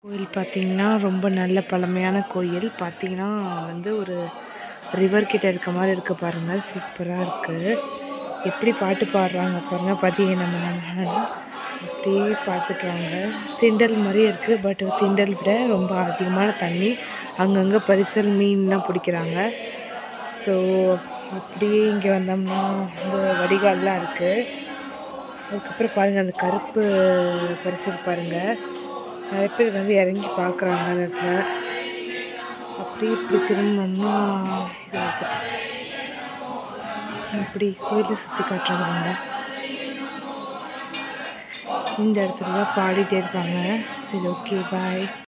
கோயில் பார்த்தீங்கன்னா ரொம்ப நல்ல பழமையான கோயில் பார்த்தீங்கன்னா வந்து ஒரு ரிவர் கிட்ட இருக்க மாதிரி இருக்குது பாருங்கள் சூப்பராக இருக்குது எப்படி பாட்டு பாடுறாங்க பாருங்கள் பதியே நம்ம நம்ம அப்படியே பார்த்துட்டு வாங்க திண்டல் மாதிரியே இருக்குது பட் திண்டல் விட ரொம்ப அதிகமான தண்ணி அங்கங்கே பரிசல் மீன்லாம் பிடிக்கிறாங்க ஸோ அப்படியே இங்கே வந்தோம்னா இந்த வடிகால்லாம் இருக்குது அதுக்கப்புறம் பாருங்கள் அந்த கருப்பு பரிசல் பாருங்கள் நிறைய பேர் வந்து இறங்கி பார்க்குறாங்க அந்த இடத்துல அப்படி இப்படி திரும்பினோம்னா இது வருது. இப்படி கோயிலை சுற்றி காட்டுறாங்க இந்த இடத்துல தான் பாடிட்டே இருக்காங்க சரி ஓகே பாய்